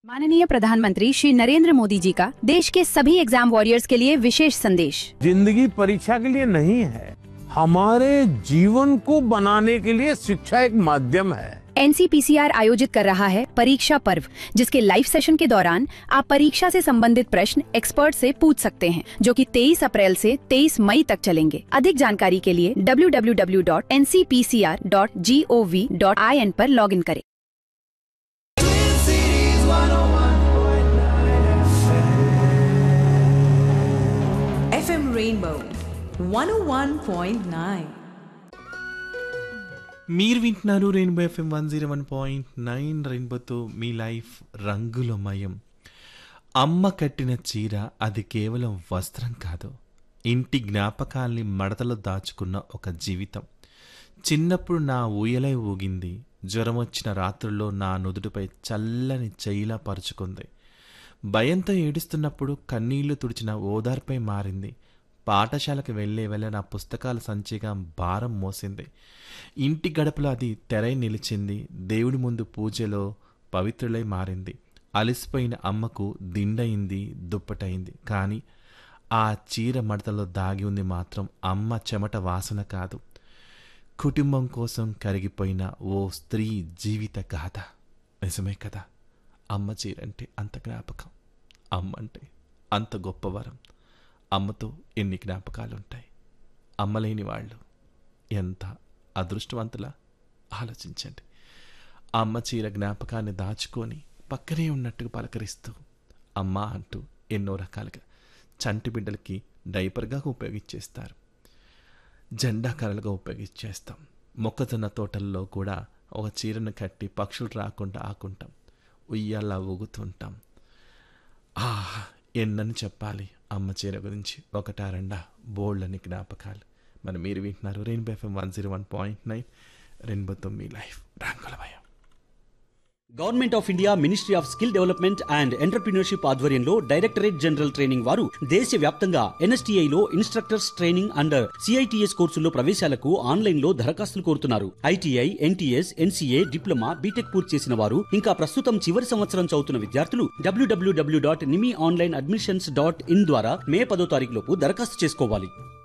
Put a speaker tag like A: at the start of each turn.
A: माननीय प्रधानमंत्री श्री नरेंद्र मोदी जी का देश के सभी एग्जाम वॉरियर्स के लिए विशेष संदेश
B: जिंदगी परीक्षा के लिए नहीं है हमारे जीवन को बनाने के लिए शिक्षा एक माध्यम है
A: एनसीपीसीआर आयोजित कर रहा है परीक्षा पर्व जिसके लाइव सेशन के दौरान आप परीक्षा से संबंधित प्रश्न एक्सपर्ट से पूछ सकते हैं जो कि 23 अप्रैल से 23 मई तक चलेंगे अधिक जानकारी के लिए www.ncpcr.gov.in पर लॉगिन करें
C: FM Rainbow 101.9.
D: మీరు వింటున్నారు rainbow FM one zero one point nine రెయిన్బోతో మీ లైఫ్ రంగులమయం అమ్మ కట్టిన చీర అది కేవలం వస్త్రం కాదు ఇంటి జ్ఞాపకాల్ని మడతలో దాచుకున్న ఒక జీవితం చిన్నప్పుడు నా ఊయలై ఊగింది జ్వరం వచ్చిన రాత్రుల్లో నా నుదుటిపై చల్లని చెయ్యిలా పరుచుకుంది భయంతో ఏడుస్తున్నప్పుడు కన్నీళ్లు తుడిచిన ఓదార్పై మారింది పాఠశాలకు వెళ్లే వెళ్ళ నా పుస్తకాల సంచిగా భారం మోసింది ఇంటి గడపలో అది తెరై నిలిచింది దేవుడి ముందు పూజలో పవిత్రులై మారింది అలసిపోయిన అమ్మకు దిండయింది దుప్పటయింది కానీ ఆ చీర మడతలో దాగి ఉంది మాత్రం అమ్మ చెమట వాసన కాదు కుటుంబం కోసం కరిగిపోయిన ఓ స్త్రీ జీవిత గాథ నిజమే కదా అమ్మ చీరంటే అంత జ్ఞాపకం అమ్మ అంటే అంత గొప్ప వరం అమ్మతో ఎన్ని జ్ఞాపకాలుంటాయి అమ్మలేని వాళ్ళు ఎంత అదృష్టవంతులా ఆలోచించండి ఆ అమ్మ చీర జ్ఞాపకాన్ని దాచుకొని పక్కనే ఉన్నట్టుగా పలకరిస్తూ అమ్మ అంటూ ఎన్నో రకాలుగా చంటి బిడ్డలకి డైపర్గా ఉపయోగించేస్తారు జెండా కర్రలుగా ఉపయోగించేస్తాం మొక్కజొన్న తోటల్లో కూడా ఒక చీరను కట్టి పక్షులు రాకుండా ఆకుంటాం ఉయ్యాలా ఊగుతుంటాం ఆ ఎన్నని చెప్పాలి అమ్మ చీర గురించి ఒకటా రెండా బోల్డ్ జ్ఞాపకాలు మరి మీరు వింటున్నారు rainbow FM one zero one point nine రెయిన్బోతో మీ లైఫ్ రంగులమయం
E: government of India ministry of skill development and entrepreneurship ఆధ్వర్యంలో డైరెక్టరేట్ జనరల్ ట్రైనింగ్ వారు దేశవ్యాప్తంగా ఎన్ఎస్టీఐ లో ఇన్స్ట్రక్టర్స్ ట్రైనింగ్ అండర్ సిఐటిఎస్ కోర్సుల్లో ప్రవేశాలకు ఆన్లైన్ లో దరఖాస్తులు కోరుతున్నారు ITI NTS NCA diploma B Tech పూర్తి చేసిన వారు ఇంకా ప్రస్తుతం చివరి సంవత్సరం చదువుతున్న విద్యార్థులు W W W dot NIMI online admissions dot in ద్వారా మే పదో తారీఖు లోపు దరఖాస్తు చేసుకోవాలి